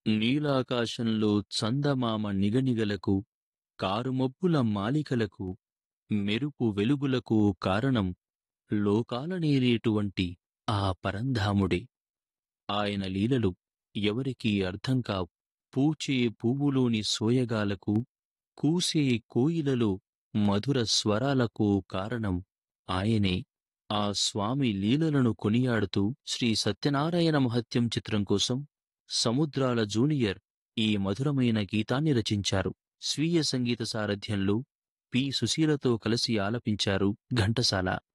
నీలాకాశంలో చందమామ నిగనిగలకు కారుమబ్బుల మాలికలకు మెరుపు వెలుగులకు కారణం లోకాలనేరేటువంటి ఆ పరంధాముడే ఆయన లీలలు ఎవరికీ అర్థం కావు పూచే పువ్వులోని సోయగాలకు కూసే కోయిలలో మధుర స్వరాలకు కారణం ఆయనే ఆ స్వామి లీలలను కొనియాడుతూ శ్రీ సత్యనారాయణ మహత్యం చిత్రం కోసం సముద్రాల జూనియర్ ఈ మధురమైన గీతాన్ని రచించారు స్వీయ సంగీత సారథ్యంలో పి సుశీలతో కలిసి ఆలపించారు ఘంటసాల